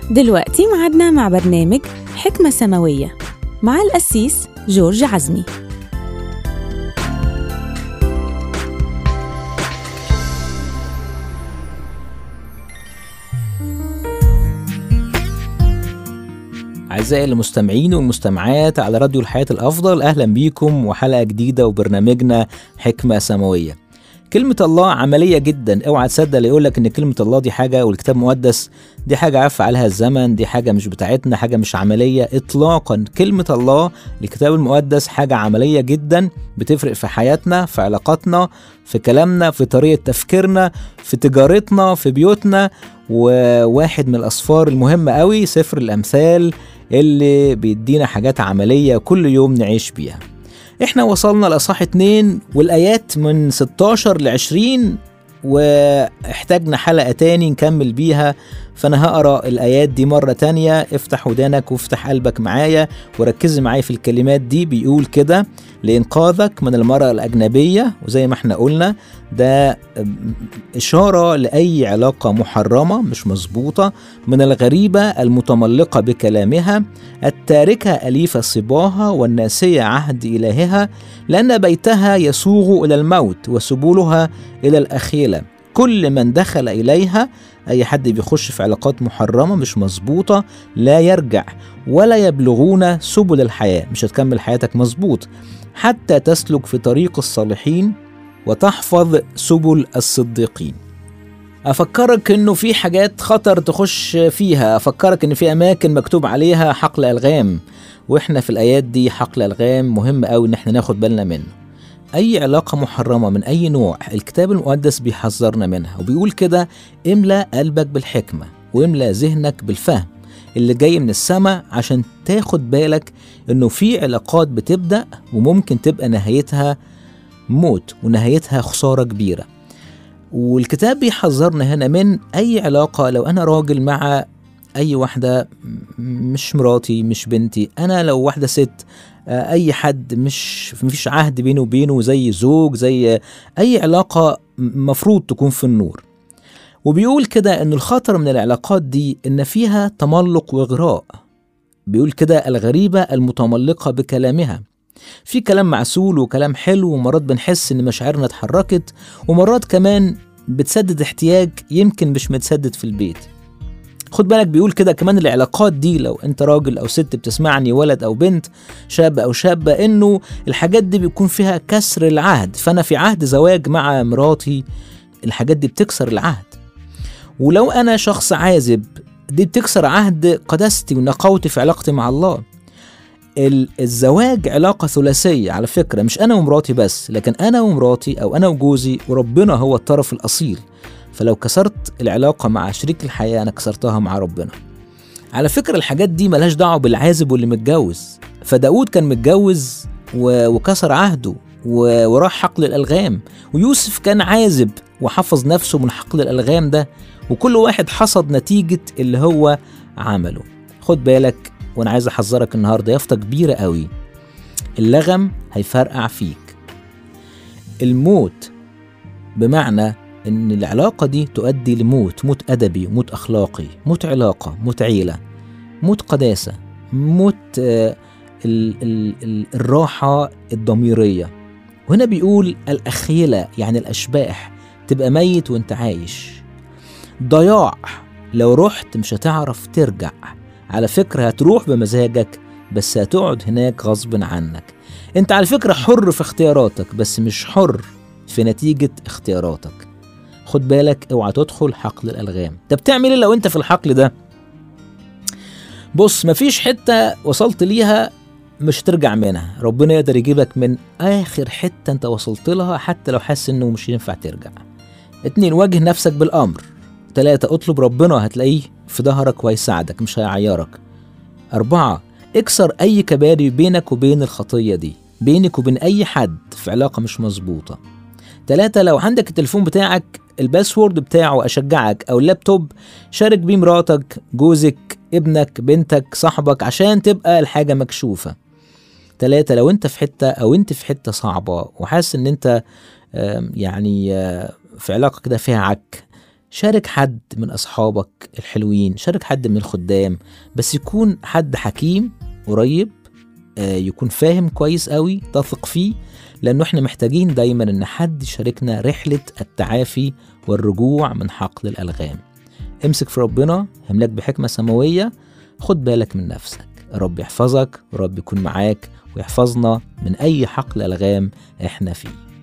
دلوقتي معادنا مع برنامج حكمة سماوية مع القسيس جورج عزمي أعزائي المستمعين والمستمعات على راديو الحياة الأفضل أهلا بيكم وحلقة جديدة وبرنامجنا حكمة سماوية كلمة الله عملية جدا اوعى تصدق اللي يقولك ان كلمة الله دي حاجة والكتاب المقدس دي حاجة عفى عليها الزمن دي حاجة مش بتاعتنا حاجة مش عملية اطلاقا كلمة الله الكتاب المقدس حاجة عملية جدا بتفرق في حياتنا في علاقاتنا في كلامنا في طريقة تفكيرنا في تجارتنا في بيوتنا وواحد من الأسفار المهمة قوي سفر الأمثال اللي بيدينا حاجات عملية كل يوم نعيش بيها احنا وصلنا لأصحاح اتنين والآيات من 16 ل 20 واحتاجنا حلقة تاني نكمل بيها فأنا هقرأ الآيات دي مرة تانية افتح ودانك وافتح قلبك معايا وركز معايا في الكلمات دي بيقول كده لإنقاذك من المرأة الأجنبية وزي ما احنا قلنا ده إشارة لأي علاقة محرمة مش مظبوطة من الغريبة المتملقة بكلامها التاركة أليف صباها والناسية عهد إلهها لأن بيتها يسوغ إلى الموت وسبولها إلى الأخيلة كل من دخل إليها أي حد بيخش في علاقات محرمة مش مظبوطة لا يرجع ولا يبلغون سبل الحياة مش هتكمل حياتك مظبوط حتى تسلك في طريق الصالحين وتحفظ سبل الصديقين أفكرك إنه في حاجات خطر تخش فيها أفكرك إن في أماكن مكتوب عليها حقل ألغام وإحنا في الآيات دي حقل ألغام مهم أوي إن إحنا ناخد بالنا منه أي علاقة محرمة من أي نوع الكتاب المقدس بيحذرنا منها وبيقول كده املأ قلبك بالحكمة واملأ ذهنك بالفهم اللي جاي من السماء عشان تاخد بالك إنه في علاقات بتبدأ وممكن تبقى نهايتها موت ونهايتها خسارة كبيرة والكتاب بيحذرنا هنا من أي علاقة لو أنا راجل مع أي واحدة مش مراتي مش بنتي أنا لو واحدة ست اي حد مش مفيش عهد بينه وبينه زي زوج زي اي علاقه مفروض تكون في النور وبيقول كده ان الخطر من العلاقات دي ان فيها تملق واغراء بيقول كده الغريبه المتملقه بكلامها في كلام معسول وكلام حلو ومرات بنحس ان مشاعرنا اتحركت ومرات كمان بتسدد احتياج يمكن مش متسدد في البيت خد بالك بيقول كده كمان العلاقات دي لو انت راجل او ست بتسمعني ولد او بنت شاب او شابه انه الحاجات دي بيكون فيها كسر العهد فانا في عهد زواج مع مراتي الحاجات دي بتكسر العهد ولو انا شخص عازب دي بتكسر عهد قداستي ونقاوتي في علاقتي مع الله الزواج علاقة ثلاثية على فكرة مش أنا ومراتي بس لكن أنا ومراتي أو أنا وجوزي وربنا هو الطرف الأصيل فلو كسرت العلاقة مع شريك الحياة أنا كسرتها مع ربنا على فكرة الحاجات دي ملهاش دعوة بالعازب واللي متجوز فداود كان متجوز و... وكسر عهده و... وراح حقل الألغام ويوسف كان عازب وحفظ نفسه من حقل الألغام ده وكل واحد حصد نتيجة اللي هو عمله خد بالك وانا عايز احذرك النهارده يافطة كبيرة قوي اللغم هيفرقع فيك الموت بمعنى ان العلاقة دي تؤدي لموت موت ادبي موت اخلاقي موت علاقة موت عيلة موت قداسة موت آه ال ال ال الراحة الضميرية وهنا بيقول الأخيلة يعني الأشباح تبقى ميت وانت عايش ضياع لو رحت مش هتعرف ترجع على فكرة هتروح بمزاجك بس هتقعد هناك غصب عنك انت على فكرة حر في اختياراتك بس مش حر في نتيجة اختياراتك خد بالك اوعى تدخل حقل الالغام طب بتعمل ايه لو انت في الحقل ده بص مفيش حته وصلت ليها مش ترجع منها ربنا يقدر يجيبك من اخر حته انت وصلت لها حتى لو حاسس انه مش ينفع ترجع اتنين واجه نفسك بالامر تلاتة اطلب ربنا هتلاقيه في ظهرك وهيساعدك مش هيعيرك أربعة اكسر أي كباري بينك وبين الخطية دي بينك وبين أي حد في علاقة مش مظبوطة تلاتة لو عندك التليفون بتاعك الباسورد بتاعه أشجعك أو اللابتوب شارك بيه مراتك جوزك ابنك بنتك صاحبك عشان تبقى الحاجة مكشوفة تلاتة لو انت في حتة أو انت في حتة صعبة وحاسس ان انت يعني في علاقة كده فيها عك شارك حد من أصحابك الحلوين شارك حد من الخدام بس يكون حد حكيم قريب آه، يكون فاهم كويس قوي تثق فيه لأنه احنا محتاجين دايما إن حد يشاركنا رحلة التعافي والرجوع من حقل الألغام امسك في ربنا يملاك بحكمة سماوية خد بالك من نفسك رب يحفظك ورب يكون معاك ويحفظنا من أي حقل ألغام احنا فيه